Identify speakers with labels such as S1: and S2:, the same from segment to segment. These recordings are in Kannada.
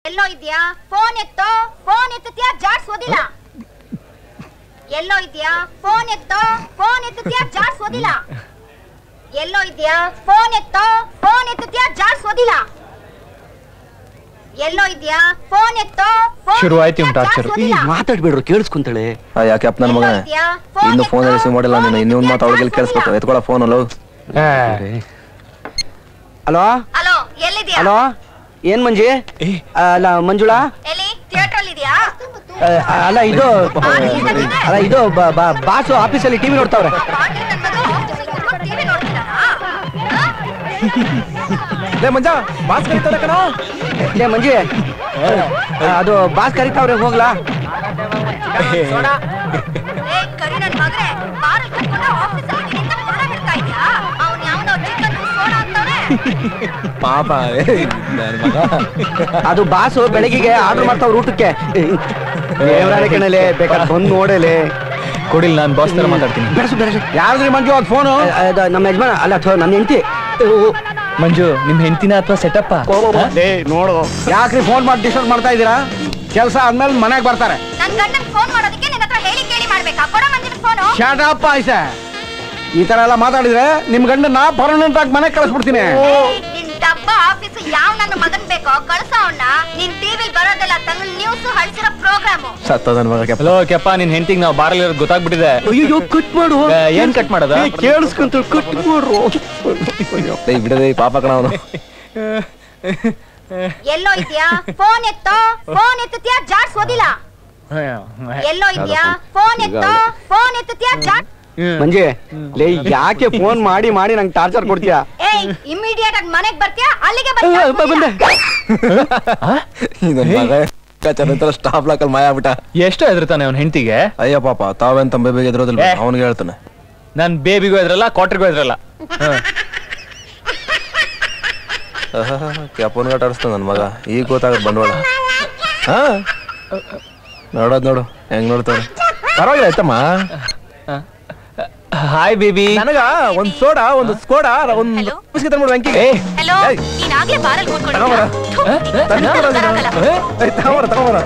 S1: ಎಲ್ಲೋ ಇದ್ಯಾ ಫೋನ್ ಎತ್ತೋ ಫೋನ್ ಎತ್ತತ್ಯಾ ಜಾಡ್ಸೋದಿಲ್ಲ ಎಲ್ಲೋ ಇದ್ಯಾ ಫೋನ್ ಎತ್ತೋ ಫೋನ್ ಎತ್ತತ್ಯಾ ಜಾಡ್ಸೋದಿಲ್ಲ ಎಲ್ಲೋ ಇದ್ಯಾ ಫೋನ್ ಎತ್ತೋ ಫೋನ್ ಎತ್ತತ್ಯಾ ಜಾಡ್ಸೋದಿಲ್ಲ ಎಲ್ಲೋ ಇದ್ಯಾ ಫೋನ್ ಎತ್ತೋ phone
S2: ಶುರುವಾಯ್ತು ಇವ್ನ್
S1: ಎತ್ತತ್ಯಾ
S2: torture.
S1: ಜಾಡ್ಸೋದಿಲ್ಲ.
S3: ಮಾತಾಡ್ಬೇಡ್ರು ಕೇಳಿಸ್ಕೊಂತಾಳೆ
S4: ಯಾಕೆ ಅಪ್ಪ ನನ್ನ ಮಗನೇ
S1: ಎಲ್ಲೋ ಇದ್ಯಾ? phone
S4: ಇನ್ನು ಫೋನ್
S1: ಎತ್ತೋ,
S4: ರಿಸೀವ್ ಮಾಡಿಲ್ಲ
S1: phone
S4: ನೀನು ಇನ್ನೊಂದು ಮಾತು ಅವಳಿಗೆ
S1: ಎತ್ತತ್ಯಾ
S4: ಕೇಳಿಸ್ಬೇಕು
S1: ಜಾಡ್ಸೋದಿಲ್ಲ.
S4: ಎತ್ಕೊಳ ಫೋನ್ ಅಲ್ಲೋ
S3: ಹಲೋ
S1: ಹಲೋ ಎಲ್ಲಿದ್ಯಾ
S3: ಹಲೋ ಏನ್ ಮಂಜಿ ಅಲ್ಲ ಮಂಜುಳಾ
S1: ಎಲ್ಲಿ ಥಿಯೇಟರ್ ಅಲ್ಲಿ ಇದೆಯಾ
S3: ಆ, ಅಲ್ಲ ಇದು ಅಲ್ಲ ಇದು ಬ- ಬ- ಬಾಸು ಆಫೀಸಲ್ಲಿ ಟಿವಿ ನೋಡ್ತಾವ್ರೆ
S1: ಪಾಂಡಿ ನನ್ ಮಗ ಆಫೀಸಲ್ಲಿ ಕುತ್ಕೊಂಡು ಟಿವಿ ನೋಡ್ತಿದ್ದಾನಾ
S4: ಲೇ ಮಂಜ ಬಾಸ್ ಕರೀತಾರೆ ಕಣ
S3: ಲೇ ಮಂಜಿ ಆ, ಅದು ಬಾಸ್ ಕರಿತಾವ್ರೆ ಹೋಗ್ಲಾ
S1: ಏ ಕರಿ ನನ್ ಮಗನೇ ಬಾರಲ್ಲಿ ಕುತ್ಕೊಂಡು ಆಫೀಸಲ್ಲಿ ನಿನ್ನಿಂದ ಪುರ ಬಿಡ್ತಾ ಇದ್ಯಾ ಅವ್ನ್ ಯಾವನೋ ಚಿಕನ್ ಸೋಡಾ ಅಂತವ್ನೆ
S4: ಪಾಪ ನನ್ನ ಮಗ
S3: ಅದು ಬಾಸು ಬೆಳಗಿಗೆ ಆರ್ಡರ್ ಮಾಡ್ತಾವ್ರ ಊಟಕ್ಕೆ ದೇವ್ರಾಣೆ ಕಣಲೆ ಬೇಕಾದ್ರೆ ಬಂದು ನೋಡಲೆ
S2: ಕೊಡಿಲ್ ನಾನು ಬಾಸ್ ತರ ಮಾತಾಡ್ತೀನಿ
S3: ಬೆಳಸು ಬೆಳಸು ಯಾರ್ದ್ರಿ ಮಂಜು ಅದು ಫೋನು ನಮ್ಮ ಯಜಮಾನ ಅಲ್ಲ ಅಥವಾ ನನ್ನ ಹೆಂಡತಿ
S2: ಮಂಜು ನಿಮ್ ಹೆಂಡತಿನ ಅಥವಾ ಸೆಟಪ್ಪ
S3: ನೋಡು ಯಾಕ್ರಿ ಫೋನ್ ಮಾಡಿ ಡಿಸ್ಟರ್ಬ್ ಮಾಡ್ತಾ ಇದ್ದೀರಾ ಕೆಲಸ ಆದ್ಮೇಲೆ ಮನೆಗೆ ಬರ್ತಾರೆ
S1: ನನ್ ಗಂಡನ್ ಫೋನ್ ಮಾಡೋದಕ್ಕೆ ನಿನ್ನ ಹತ್ರ ಹೇಳಿ ಕೇಳಿ ಮಾಡ್ಬೇಕಾ ಕೊಡ ಮಂಜಿನ ಫೋನು
S3: ಶಾಟಪ್ಪ ಆಯ್ಸ ಈ ತರ ಎಲ್ಲ ಮಾತಾಡಿದ್ರೆ ನಿಮ್ ಗಂಡನ ಪರ್ಮನೆಂಟ್ ಆಗಿ ಮನೆಗೆ ಕಳಿಸ್ಬಿಡ್ತೀನಿ
S1: ನಿನ್ ಡಬ್ಬ ಆಫೀಸ್ ಯಾವ ನನ್ನ ಮಗನ್ ಬೇಕೋ ಕಳ್ಸ ಅವನ್ನ ನಿನ್ ಟಿವಿಲ್ ಬರೋದೆಲ್ಲ ತಮಿಳ್ ನ್ಯೂಸ್ ಹಳ್ಸಿರೋ ಪ್ರೋಗ್ರಾಮು
S4: ಸತ್ತ ನನ್ನ ಮಗ ಕೆಪ್ಪ
S2: ಹಲೋ ಕೆಪ್ಪ ನಿನ್ ಹೆಂಡತಿಗೆ ನಾವು ಬಾರಲ್ಲಿ ಇರೋದು ಗೊತ್ತಾಗ್ಬಿಟ್ಟಿದೆ
S3: ಅಯ್ಯೋ ಕಟ್ ಮಾಡು
S2: ಏ, ಏನ್ ಕಟ್ ಮಾಡೋದ
S3: ಕೇಳಿಸ್ಕೊಂತ ಕಟ್ ಮಾಡ್ರು
S4: ಲೇ ಬಿಡದೆ ಪಾಪ ಕಣ ಅವನು
S1: ಎಲ್ಲೋ ಇದ್ಯಾ ಫೋನ್ ಎತ್ತೋ ಫೋನ್ ಎತ್ತತ್ಯಾ ಜಾಡ್ಸೋದಿಲ್ಲ ಎಲ್ಲೋ ಇದ್ಯಾ ಫೋನ್ ಎತ್ತೋ ಫೋನ್ ಎತ್ತತ್ಯಾ ಜಾಡ್
S3: ಮಂಜಿ ಲೇ ಯಾಕೆ ಫೋನ್ ಮಾಡಿ ಮಾಡಿ ನಂಗೆ ಟಾರ್ಚರ್ ಕೊಡ್ತೀಯಾ
S1: ಏಯ್ ಇಮಿಡಿಯೇಟ್ ಆಗಿ ಮನೆಗ್ ಬರ್ತೀಯಾ ಅಲ್ಲಿಗೆ
S3: ಆ, ಬ- ಬಂದೆ
S4: ನನ್ನ ಮಗ ಚಂದ್ರ ಸ್ಟಾಪ್ ಲಾಕಲ್ ಮಾಯ ಆಗ್ಬಿಟ್ಟ
S2: ಎಷ್ಟು ಹೆದರ್ತಾನೆ ಅವ್ನ ಹೆಂಡತಿಗೆ
S4: ಅಯ್ಯ ಪಾಪ ತಾವೇನ್ ತಮ್ಮ ಬೇಬಿಗೆ ಎದುರೋದಿಲ್ಲ
S2: ಏ.
S4: ಅವನಿಗೆ ಹೇಳ್ತಾನೆ
S2: ನನ್ ಬೇಬಿಗೂ ಇದ್ರಲ್ಲ ಕ್ವಾರ್ಟರ್ಗೂ ಇದ್ರಲ್ಲ
S4: ಕೆಪ್ಪನ್ ಗಟ್ಟ ಆಡಿಸ್ತಾನ ನನ್ನ ಮಗ ಈಗ ಗೊತ್ತಾಗತ್ ಬಂಡವಾಳ ಹಾ ನೋಡೋದ್ ನೋಡು ಹೆಂಗ್ ನೋಡ್ತಾನೆ ಪರವಾಗಿಲ್ಲ ಆಯ್ತಮ್ಮ
S2: ಹಾಯ್ ಬೇಬಿ
S4: ನನಗ ಒಂದ್ ಸೋಡಾ ಒಂದು ಸ್ಕೋಡಾ ಒಂದು
S1: Hello?
S4: ಬಿಸ್ಕೆಟ್ ತಂದ್ಬಿಡು ವೆಂಕಿಗೆ
S2: ಏ
S1: ಹಲೋ
S4: ಏಯ್.
S1: ನೀನ್ ಆಗ್ಲೇ ಬಾರಲ್ಲಿ
S4: ತಗೊಂಬರ.
S1: ಕೂತ್ಕೊಂಡಿದ್ಯಾ
S2: ಏ?
S4: ಏಯ್, ತಗೊಂಬರ ತಗೊಂಬರ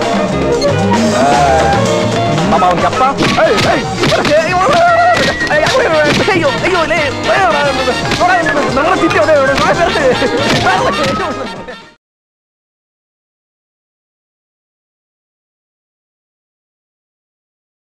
S4: ಪಾಪ ಅವ್ನ್ ಕಪ್ಪ ಏಯ್, ಏಯ್, ಅಯ್ಯೋ, ಅಯ್ಯೋ, ಅಯ್ಯೋ, ಲೇ, ಅಯ್ಯೋ, ನೋಡ, ನನ್ನ ತಿಂತೀವಿ